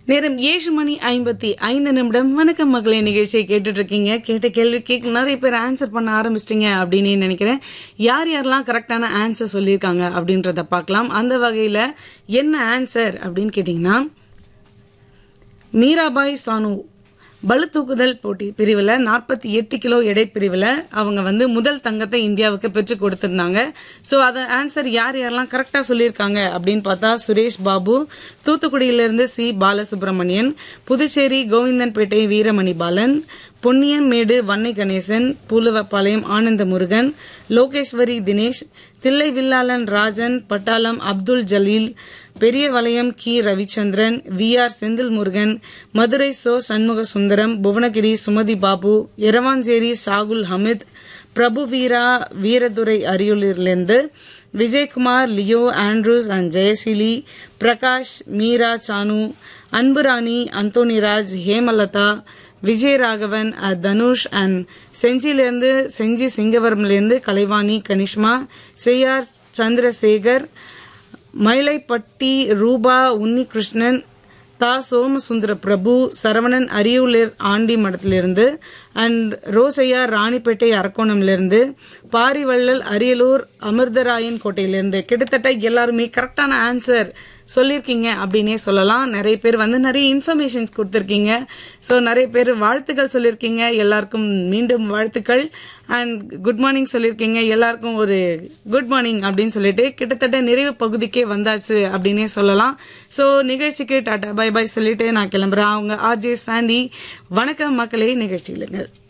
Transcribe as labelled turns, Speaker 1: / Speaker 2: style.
Speaker 1: நேரம் ஏழு மணி ஐம்பத்தி ஐந்து நிமிடம் வணக்கம் மகளே நிகழ்ச்சியை கேட்டுட்டு இருக்கீங்க கேட்ட கேள்விக்கு நிறைய பேர் ஆன்சர் பண்ண ஆரம்பிச்சிட்டீங்க அப்படின்னு நினைக்கிறேன் யார் யாரெல்லாம் கரெக்டான ஆன்சர் சொல்லியிருக்காங்க அப்படின்றத பார்க்கலாம் அந்த வகையில என்ன ஆன்சர் அப்படின்னு கேட்டீங்கன்னா மீராபாய் சானு பளு தூக்குதல் போட்டி பிரிவில் நாற்பத்தி எட்டு கிலோ எடை பிரிவில் அவங்க வந்து முதல் தங்கத்தை இந்தியாவுக்கு பெற்று கொடுத்திருந்தாங்க ஸோ அதை ஆன்சர் யார் யாரெல்லாம் கரெக்டாக சொல்லியிருக்காங்க அப்படின்னு பார்த்தா சுரேஷ் பாபு தூத்துக்குடியிலிருந்து சி பாலசுப்ரமணியன் புதுச்சேரி கோவிந்தன்பேட்டை வீரமணி பாலன் பொன்னியம்மேடு வன்னை கணேசன் பூலுவப்பாளையம் ஆனந்த முருகன் லோகேஸ்வரி தினேஷ் தில்லை வில்லாளன் ராஜன் பட்டாளம் அப்துல் ஜலீல் பெரிய வலயம் கி ரவிச்சந்திரன் வி ஆர் செந்தில் முருகன் மதுரை சோ சண்முக சுந்தரம் புவனகிரி சுமதி பாபு எரவாஞ்சேரி சாகுல் ஹமித் பிரபு வீரா வீரதுரை அரியூரிலிருந்து Vijayakumar Leo Andrews and Jayaseeli Prakash Meera Sanu Anburani Anthonyraj Hemalatha Vijayaraghavan அஹ், தனுஷ் அண்ட் செஞ்சியிலிருந்து செஞ்சி சிங்கவரம்லேருந்து கலைவாணி கனிஷ்மா செய்யார் சந்திரசேகர் மயிலைப்பட்டி ரூபா உன்னிகிருஷ்ணன் தா சோமசுந்தர பிரபு சரவணன் அரியூலர் ஆண்டி மடத்திலிருந்து அண்ட் ரோசையா ராணிப்பேட்டை அரக்கோணம்லேருந்து பாரிவள்ளல் அரியலூர் அமிர்தராயன் கோட்டையிலிருந்து கிட்டத்தட்ட எல்லாருமே கரெக்டான ஆன்சர் சொல்லியிருக்கீங்க அப்படின்னே சொல்லலாம் நிறைய பேர் வந்து நிறைய இன்ஃபர்மேஷன்ஸ் கொடுத்துருக்கீங்க ஸோ நிறைய பேர் வாழ்த்துக்கள் சொல்லியிருக்கீங்க எல்லாருக்கும் மீண்டும் வாழ்த்துக்கள் அண்ட் குட் மார்னிங் சொல்லியிருக்கீங்க எல்லாருக்கும் ஒரு குட் மார்னிங் அப்படின்னு சொல்லிட்டு கிட்டத்தட்ட நிறைவு பகுதிக்கே வந்தாச்சு அப்படின்னே சொல்லலாம் ஸோ நிகழ்ச்சிக்கு டாடா பை பை சொல்லிட்டு நான் கிளம்புறேன் அவங்க ஆர்ஜே சாண்டி வணக்கம் மக்களே நிகழ்ச்சியிலுங்க